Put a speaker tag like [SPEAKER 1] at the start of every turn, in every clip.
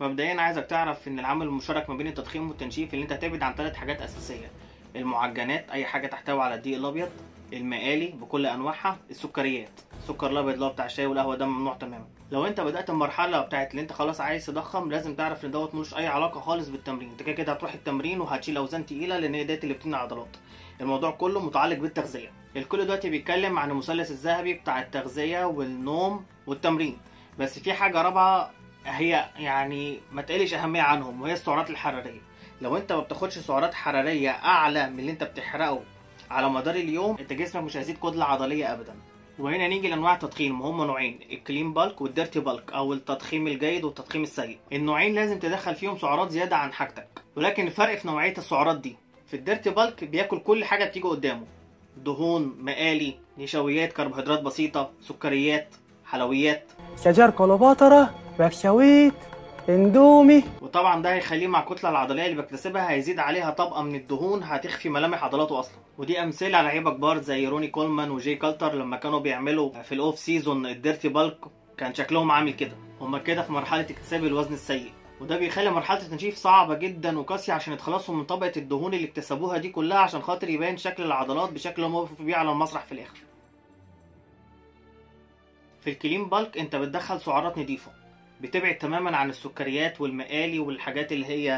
[SPEAKER 1] مبدئيا عايزك تعرف ان العامل المشترك ما بين التضخيم والتنشيف اللي انت هتبعد عن ثلاث حاجات اساسيه المعجنات اي حاجه تحتوي على الدقيق الابيض المقالي بكل انواعها السكريات السكر الابيض اللي هو بتاع الشاي والقهوه ده ممنوع تماما لو انت بدات المرحله بتاعت اللي انت خلاص عايز تضخم لازم تعرف ان دوت ملوش اي علاقه خالص بالتمرين انت كده كده هتروح التمرين وهتشيل اوزان تقيله لان هي ديت اللي بتبني العضلات الموضوع كله متعلق بالتغذيه الكل دلوقتي بيتكلم عن المثلث الذهبي بتاع التغذيه والنوم والتمرين بس في حاجه رابعه هي يعني ما تقلش اهميه عنهم وهي السعرات الحراريه لو انت ما بتاخدش سعرات حراريه اعلى من اللي انت بتحرقه على مدار اليوم انت جسمك مش هيزيد كتله عضليه ابدا وهنا نيجي لانواع التضخيم هم نوعين الكلين بالك والديرتي بالك او التضخيم الجيد والتضخيم السيء النوعين لازم تدخل فيهم سعرات زياده عن حاجتك ولكن الفرق في نوعيه السعرات دي في الديرتي بالك بياكل كل حاجه بتيجي قدامه دهون مقالي نشويات كربوهيدرات بسيطه سكريات حلويات
[SPEAKER 2] شجر كليوباترا بكشويت اندومي
[SPEAKER 1] وطبعا ده هيخليه مع الكتله العضليه اللي بيكتسبها هيزيد عليها طبقه من الدهون هتخفي ملامح عضلاته اصلا ودي امثله على لعيبه كبار زي روني كولمان وجي كالتر لما كانوا بيعملوا في الاوف سيزون الديرتي بالك كان شكلهم عامل كده هما كده في مرحله اكتساب الوزن السيء وده بيخلي مرحله التنشيف صعبه جدا وقاسيه عشان يتخلصوا من طبقه الدهون اللي اكتسبوها دي كلها عشان خاطر يبان شكل العضلات بشكل هم وقفوا بيه على المسرح في الاخر في الكلين بالك انت بتدخل سعرات نظيفه بتبعد تماما عن السكريات والمقالي والحاجات اللي هي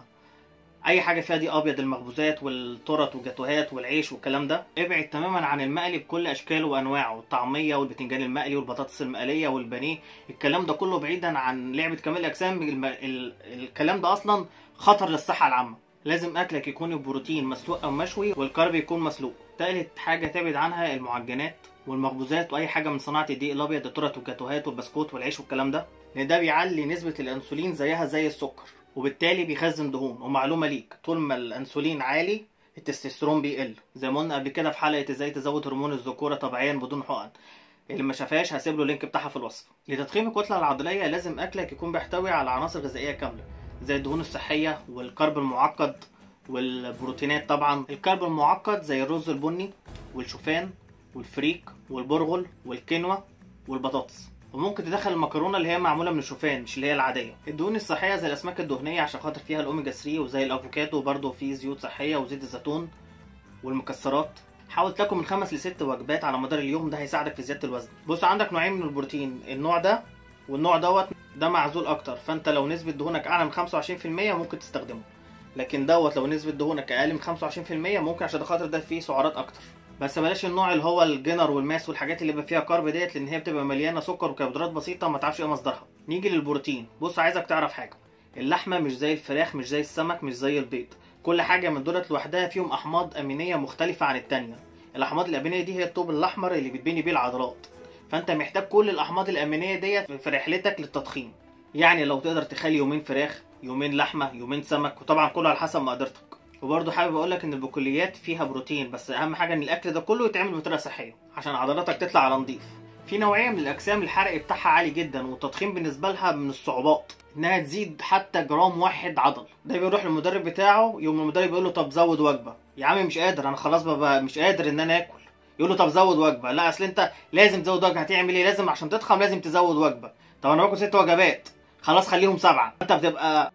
[SPEAKER 1] اي حاجه فيها دي ابيض المخبوزات والتورت والجاتوهات والعيش والكلام ده ابعد تماما عن المقلي بكل اشكاله وانواعه الطعميه والبتنجان المقلي والبطاطس المقليه والبانيه الكلام ده كله بعيدا عن لعبه كمال الاجسام الم... ال... الكلام ده اصلا خطر للصحه العامه لازم اكلك يكون البروتين مسلوق او مشوي والكارب يكون مسلوق تالت حاجه تبعد عنها المعجنات والمخبوزات واي حاجه من صناعه الدقيق الابيض التورت والجاتوهات والبسكوت والعيش والكلام ده لان ده بيعلي نسبه الانسولين زيها زي السكر وبالتالي بيخزن دهون ومعلومه ليك طول ما الانسولين عالي التستوستيرون بيقل زي ما قلنا قبل كده في حلقه ازاي تزود هرمون الذكوره طبيعيا بدون حقن اللي ما شافهاش هسيب له اللينك بتاعها في الوصف لتضخيم الكتله العضليه لازم اكلك يكون بيحتوي على عناصر غذائيه كامله زي الدهون الصحيه والكرب المعقد والبروتينات طبعا الكرب المعقد زي الرز البني والشوفان والفريك والبرغل والكينوا والبطاطس وممكن تدخل المكرونه اللي هي معموله من الشوفان مش اللي هي العاديه الدهون الصحيه زي الاسماك الدهنيه عشان خاطر فيها الاوميجا 3 وزي الافوكادو برضه فيه زيوت صحيه وزيت الزيتون والمكسرات حاول تاكل من خمس لست وجبات على مدار اليوم ده هيساعدك في زياده الوزن بص عندك نوعين من البروتين النوع ده والنوع دوت ده معزول اكتر فانت لو نسبه دهونك اعلى من 25% ممكن تستخدمه لكن دوت لو نسبه دهونك اقل من 25% ممكن عشان خاطر ده فيه سعرات اكتر بس بلاش النوع اللي هو الجنر والماس والحاجات اللي بيبقى فيها كارب ديت لان هي بتبقى مليانه سكر وكربوهيدرات بسيطه ما تعرفش ايه مصدرها نيجي للبروتين بص عايزك تعرف حاجه اللحمه مش زي الفراخ مش زي السمك مش زي البيض كل حاجه من دولت لوحدها فيهم احماض امينيه مختلفه عن التانية الاحماض الامينيه دي هي الطوب الاحمر اللي بتبني بيه العضلات فانت محتاج كل الاحماض الامينيه ديت في رحلتك للتضخيم يعني لو تقدر تخلي يومين فراخ يومين لحمه يومين سمك وطبعا كله على حسب مقدرتك وبرضه حابب اقول لك ان البقوليات فيها بروتين بس اهم حاجه ان الاكل ده كله يتعمل بطريقه صحيه عشان عضلاتك تطلع على نظيف في نوعيه من الاجسام الحرق بتاعها عالي جدا والتضخيم بالنسبه لها من الصعوبات انها تزيد حتى جرام واحد عضل ده بيروح للمدرب بتاعه يوم المدرب يقول له طب زود وجبه يا عم مش قادر انا خلاص ببقى مش قادر ان انا اكل يقول له طب زود وجبه لا اصل انت لازم تزود وجبه هتعمل ايه لازم عشان تضخم لازم تزود وجبه طب انا باكل ست وجبات خلاص خليهم سبعه انت بتبقى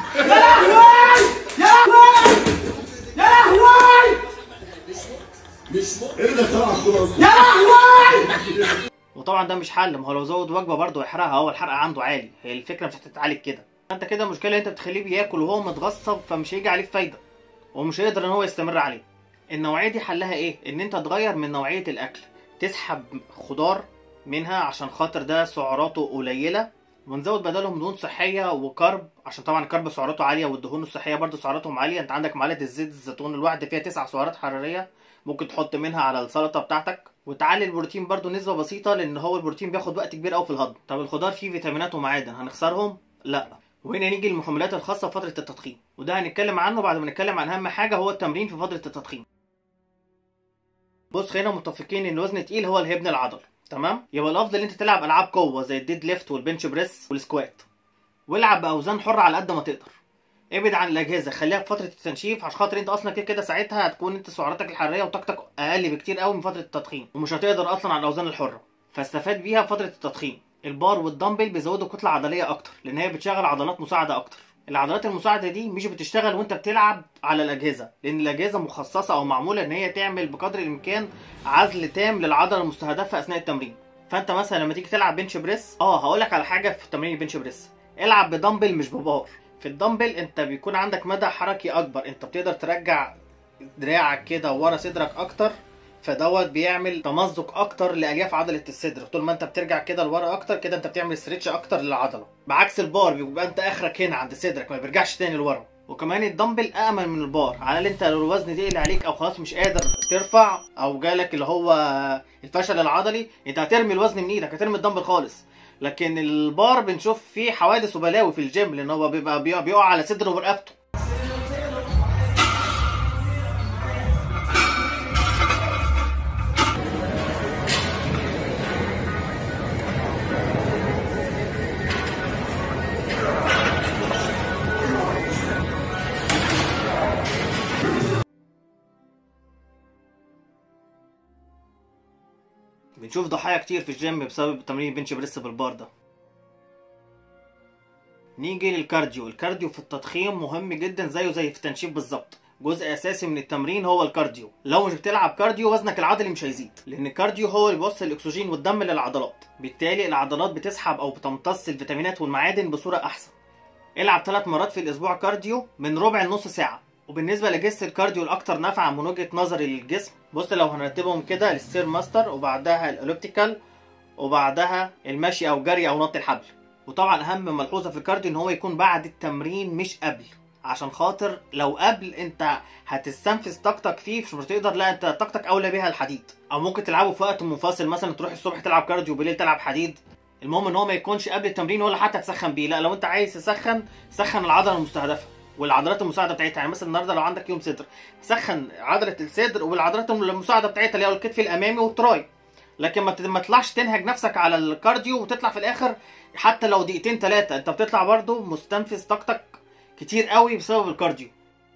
[SPEAKER 3] ايه اللي اخترع الكوره
[SPEAKER 1] وطبعا ده مش حل ما هو لو زود وجبه برضه يحرقها هو الحرق عنده عالي هي الفكره مش هتتعالج كده انت كده المشكله انت بتخليه بياكل وهو متغصب فمش هيجي عليه فايده ومش هيقدر ان هو يستمر عليه النوعيه دي حلها ايه ان انت تغير من نوعيه الاكل تسحب خضار منها عشان خاطر ده سعراته قليله ونزود بدلهم دهون صحيه وكرب عشان طبعا الكرب سعراته عاليه والدهون الصحيه برضه سعراتهم عاليه انت عندك معلقه الزيت الزيتون الواحده فيها تسع سعرات حراريه ممكن تحط منها على السلطه بتاعتك وتعلي البروتين برضو نسبه بسيطه لان هو البروتين بياخد وقت كبير قوي في الهضم طب الخضار فيه فيتامينات ومعادن هنخسرهم لا وهنا نيجي للمحملات الخاصه بفتره التضخيم وده هنتكلم عنه بعد ما نتكلم عن اهم حاجه هو التمرين في فتره التضخيم بص خلينا متفقين ان الوزن تقيل هو اللي هيبني العضل تمام يبقى الافضل ان انت تلعب العاب قوه زي الديد ليفت والبنش بريس والسكوات والعب باوزان حره على قد ما تقدر ابعد عن الاجهزه خليها في فتره التنشيف عشان خاطر انت اصلا كده كده ساعتها هتكون انت سعراتك الحراريه وطاقتك اقل بكتير قوي من فتره التضخيم ومش هتقدر اصلا على الاوزان الحره فاستفاد بيها في فتره التضخيم البار والدمبل بيزودوا كتله عضليه اكتر لان هي بتشغل عضلات مساعده اكتر العضلات المساعده دي مش بتشتغل وانت بتلعب على الاجهزه لان الاجهزه مخصصه او معموله ان هي تعمل بقدر الامكان عزل تام للعضله المستهدفه اثناء التمرين فانت مثلا لما تيجي تلعب بنش بريس اه هقول لك على حاجه في تمرين البنش بريس العب بدمبل مش ببار في الدمبل انت بيكون عندك مدى حركي اكبر انت بتقدر ترجع دراعك كده ورا صدرك اكتر فدوت بيعمل تمزق اكتر لالياف عضله الصدر طول ما انت بترجع كده لورا اكتر كده انت بتعمل ستريتش اكتر للعضله بعكس البار بيبقى انت اخرك هنا عند صدرك ما بيرجعش تاني لورا وكمان الدمبل امن من البار على اللي انت لو الوزن تقل عليك او خلاص مش قادر ترفع او جالك اللي هو الفشل العضلي انت هترمي الوزن من ايدك هترمي الدمبل خالص لكن البار بنشوف فيه حوادث وبلاوي في الجيم لان هو بيبقى بيقع بيقع على صدره ورقبته بنشوف ضحايا كتير في الجيم بسبب تمرين بنش بريس بالبار ده نيجي للكارديو الكارديو في التضخيم مهم جدا زيه زي في التنشيف بالظبط جزء اساسي من التمرين هو الكارديو لو مش بتلعب كارديو وزنك العضلي مش هيزيد لان الكارديو هو اللي بيوصل الاكسجين والدم للعضلات بالتالي العضلات بتسحب او بتمتص الفيتامينات والمعادن بصوره احسن العب ثلاث مرات في الاسبوع كارديو من ربع لنص ساعه وبالنسبه لجهاز الكارديو الاكثر نفعا من وجهه نظري للجسم بص لو هنرتبهم كده الستير ماستر وبعدها الاليبتيكال وبعدها المشي او جري او نط الحبل وطبعا اهم ملحوظه في الكارديو ان هو يكون بعد التمرين مش قبل عشان خاطر لو قبل انت هتستنفذ طاقتك فيه مش هتقدر لا انت طاقتك اولى بيها الحديد او ممكن تلعبه في وقت منفصل مثلا تروح الصبح تلعب كارديو وبالليل تلعب حديد المهم ان هو ما يكونش قبل التمرين ولا حتى تسخن بيه لا لو انت عايز تسخن سخن العضله المستهدفه والعضلات المساعده بتاعتها يعني مثلا النهارده لو عندك يوم صدر سخن عضله الصدر والعضلات المساعده بتاعتها اللي هو الكتف الامامي والتراي لكن ما ما تطلعش تنهج نفسك على الكارديو وتطلع في الاخر حتى لو دقيقتين ثلاثه انت بتطلع برضو مستنفذ طاقتك كتير قوي بسبب الكارديو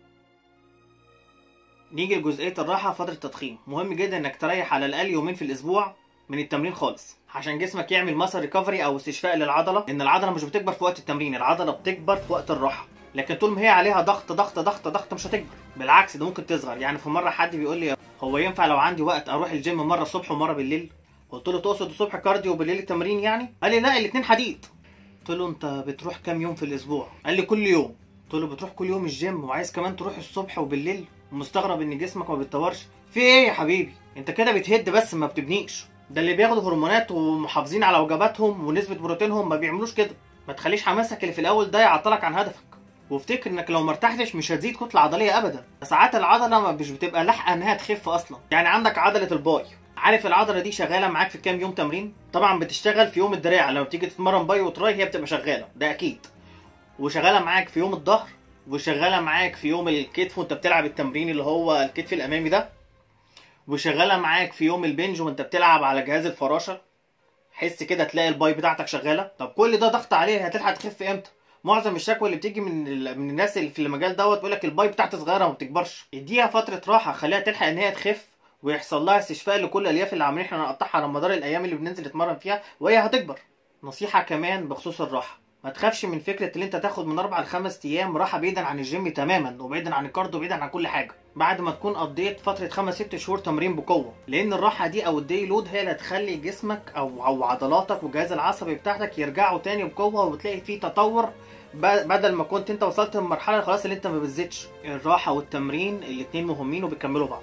[SPEAKER 1] نيجي لجزئيه الراحه فتره التضخيم مهم جدا انك تريح على الاقل يومين في الاسبوع من التمرين خالص عشان جسمك يعمل مسار ريكفري او استشفاء للعضله ان العضله مش بتكبر في وقت التمرين العضله بتكبر في وقت الراحه لكن طول ما هي عليها ضغط ضغط ضغط ضغط مش هتكبر بالعكس ده ممكن تصغر يعني في مره حد بيقول لي هو ينفع لو عندي وقت اروح الجيم مره الصبح ومره بالليل قلت له تقصد الصبح كارديو وبالليل التمرين يعني قال لي لا الاثنين حديد قلت له انت بتروح كام يوم في الاسبوع قال لي كل يوم قلت له بتروح كل يوم الجيم وعايز كمان تروح الصبح وبالليل ومستغرب ان جسمك ما بيتطورش في ايه يا حبيبي انت كده بتهد بس ما بتبنيش ده اللي بياخدوا هرمونات ومحافظين على وجباتهم ونسبه بروتينهم ما بيعملوش كده ما تخليش حماسك اللي في الاول ده يعطلك عن هدفك وافتكر انك لو مرتحتش مش هتزيد كتله عضليه ابدا ساعات العضله مش بتبقى لاحقه انها تخف اصلا يعني عندك عضله الباي عارف العضله دي شغاله معاك في كام يوم تمرين طبعا بتشتغل في يوم الدراع لما بتيجي تتمرن باي وتراي هي بتبقى شغاله ده اكيد وشغاله معاك في يوم الظهر وشغاله معاك في يوم الكتف وانت بتلعب التمرين اللي هو الكتف الامامي ده وشغاله معاك في يوم البنج وانت بتلعب على جهاز الفراشه حس كده تلاقي الباي بتاعتك شغاله طب كل ده ضغط عليه هتلحق تخف امتى معظم الشكوى اللي بتيجي من ال... من الناس اللي في المجال دوت بيقول لك الباي بتاعتي صغيره وما بتكبرش اديها فتره راحه خليها تلحق ان هي تخف ويحصل لها استشفاء لكل الالياف اللي عاملين احنا نقطعها على مدار الايام اللي بننزل نتمرن فيها وهي هتكبر نصيحه كمان بخصوص الراحه ما تخافش من فكره ان انت تاخد من اربع لخمس ايام راحه بعيدا عن الجيم تماما وبعيدا عن الكارديو وبعيدا عن كل حاجه بعد ما تكون قضيت فتره خمس ست شهور تمرين بقوه لان الراحه دي او الدي لود هي اللي هتخلي جسمك او او عضلاتك والجهاز العصبي بتاعتك يرجعوا تاني بقوه وتلاقي فيه تطور بدل ما كنت انت وصلت للمرحله خلاص اللي انت ما بتزيدش الراحه والتمرين الاتنين مهمين وبيكملوا بعض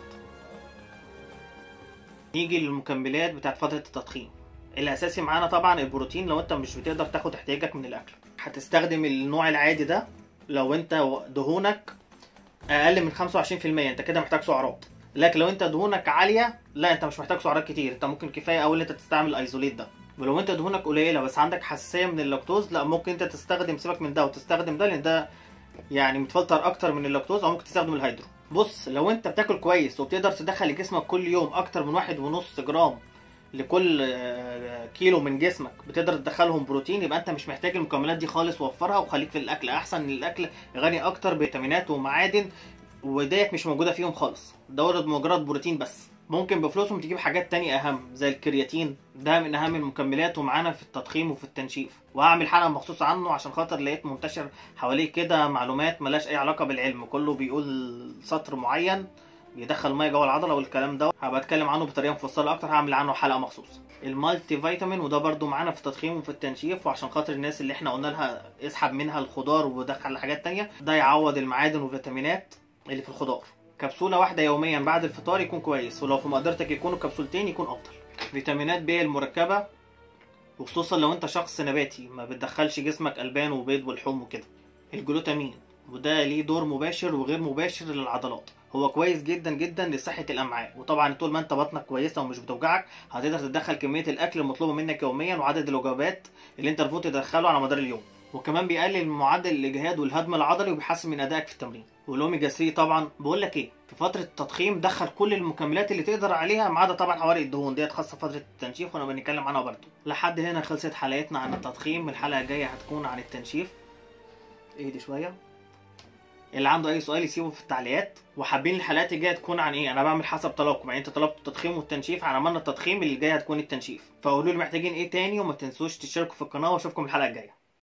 [SPEAKER 1] نيجي للمكملات بتاعت فتره التضخيم الاساسي معانا طبعا البروتين لو انت مش بتقدر تاخد احتياجك من الاكل هتستخدم النوع العادي ده لو انت دهونك اقل من 25% انت كده محتاج سعرات لكن لو انت دهونك عاليه لا انت مش محتاج سعرات كتير انت ممكن كفايه قوي انت تستعمل الايزوليت ده ولو انت دهونك قليله بس عندك حساسيه من اللاكتوز لا ممكن انت تستخدم سيبك من ده وتستخدم ده لان ده يعني متفلتر اكتر من اللاكتوز او ممكن تستخدم الهيدرو بص لو انت بتاكل كويس وبتقدر تدخل لجسمك كل يوم اكتر من واحد ونص جرام لكل كيلو من جسمك بتقدر تدخلهم بروتين يبقى انت مش محتاج المكملات دي خالص وفرها وخليك في الاكل احسن الاكل غني اكتر بفيتامينات ومعادن وديت مش موجوده فيهم خالص دورة مجرد بروتين بس ممكن بفلوسهم تجيب حاجات تانية اهم زي الكرياتين ده من اهم المكملات ومعانا في التضخيم وفي التنشيف وهعمل حلقه مخصوص عنه عشان خاطر لقيت منتشر حواليه كده معلومات ملاش اي علاقه بالعلم كله بيقول سطر معين بيدخل ميه جوه العضله والكلام ده هبقى اتكلم عنه بطريقه مفصله اكتر هعمل عنه حلقه مخصوص المالتي فيتامين وده برضو معانا في التضخيم وفي التنشيف وعشان خاطر الناس اللي احنا قلنا لها اسحب منها الخضار ودخل حاجات تانية ده يعوض المعادن والفيتامينات اللي في الخضار كبسولة واحدة يوميا بعد الفطار يكون كويس ولو في مقدرتك يكونوا كبسولتين يكون افضل فيتامينات ب المركبة وخصوصا لو انت شخص نباتي ما بتدخلش جسمك البان وبيض والحوم وكده الجلوتامين وده ليه دور مباشر وغير مباشر للعضلات هو كويس جدا جدا لصحة الأمعاء وطبعا طول ما انت بطنك كويسة ومش بتوجعك هتقدر تدخل كمية الأكل المطلوبة منك يوميا وعدد الوجبات اللي انت المفروض تدخله على مدار اليوم وكمان بيقلل معدل الإجهاد والهضم العضلي وبيحسن من أدائك في التمرين والأوميجا 3 طبعا بقول لك ايه في فترة التضخيم دخل كل المكملات اللي تقدر عليها ما عدا طبعا حوارق الدهون ديت خاصة فترة التنشيف وانا بنتكلم عنها برضه لحد هنا خلصت حلقتنا عن التضخيم الحلقة الجاية هتكون عن التنشيف اهدي شوية اللي عنده اي سؤال يسيبه في التعليقات وحابين الحلقات الجايه تكون عن ايه انا بعمل حسب طلبكم يعني انت طلبتوا التضخيم والتنشيف انا عملنا التضخيم اللي الجايه هتكون التنشيف فقولوا لي محتاجين ايه تاني وما تنسوش تشتركوا في القناه واشوفكم الحلقه الجايه